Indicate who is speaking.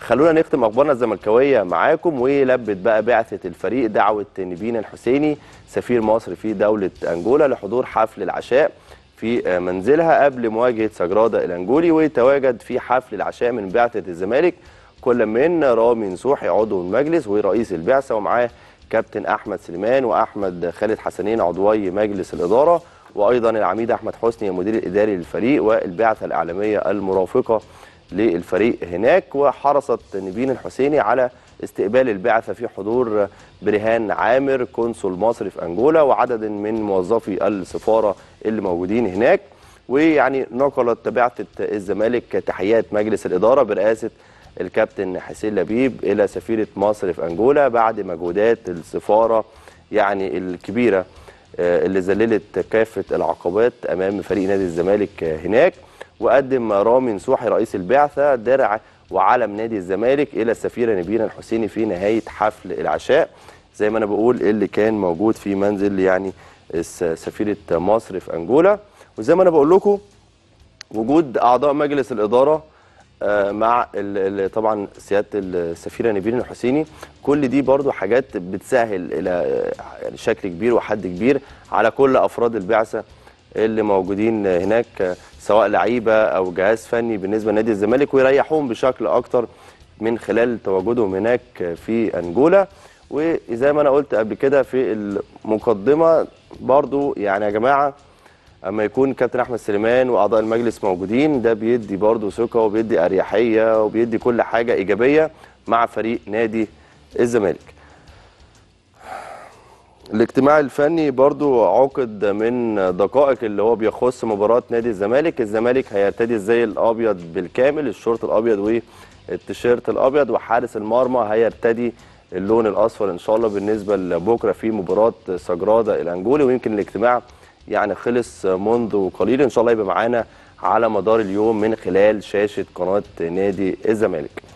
Speaker 1: خلونا نختم اخبارنا الزملكاويه معاكم ولبت بقى بعثه الفريق دعوه نبينا الحسيني سفير مصر في دوله انجولا لحضور حفل العشاء في منزلها قبل مواجهه سجرادا الانجولي وتواجد في حفل العشاء من بعثه الزمالك كل من رامي نصوحي عضو المجلس ورئيس البعثه ومعاه كابتن احمد سليمان واحمد خالد حسنين عضوي مجلس الاداره وايضا العميد احمد حسني المدير الاداري للفريق والبعثه الاعلاميه المرافقه للفريق هناك وحرصت نبين الحسيني على استقبال البعثه في حضور برهان عامر قنصل مصر في انجولا وعدد من موظفي السفاره اللي موجودين هناك ويعني نقلت بعثه الزمالك تحيات مجلس الاداره برئاسه الكابتن حسين لبيب الى سفيره مصر في انجولا بعد مجهودات السفاره يعني الكبيره اللي ذللت كافه العقبات امام فريق نادي الزمالك هناك وقدم رامي نصوحي رئيس البعثه درع وعلم نادي الزمالك الى السفيره نبينا الحسيني في نهايه حفل العشاء زي ما انا بقول اللي كان موجود في منزل يعني سفيره مصر في انجولا وزي ما انا بقول لكم وجود اعضاء مجلس الاداره مع طبعا سياده السفيره نبيل الحسيني كل دي برضو حاجات بتسهل الى شكل كبير وحد كبير على كل افراد البعثه اللي موجودين هناك سواء لعيبه او جهاز فني بالنسبه لنادي الزمالك ويريحوهم بشكل اكتر من خلال تواجدهم هناك في انجولا وزي ما انا قلت قبل كده في المقدمه برضو يعني يا جماعه اما يكون كابتن احمد سليمان واعضاء المجلس موجودين ده بيدي برضو ثقه وبيدي اريحيه وبيدي كل حاجه ايجابيه مع فريق نادي الزمالك الاجتماع الفني برضو عقد من دقائق اللي هو بيخص مباراة نادي الزمالك الزمالك هيرتدي الزي الأبيض بالكامل الشورت الأبيض والتيشيرت الأبيض وحارس المرمى هيرتدي اللون الأصفر إن شاء الله بالنسبة لبكرة في مباراة سجرادة الأنجولي ويمكن الاجتماع يعني خلص منذ قليل إن شاء الله يبقى معانا على مدار اليوم من خلال شاشة قناة نادي الزمالك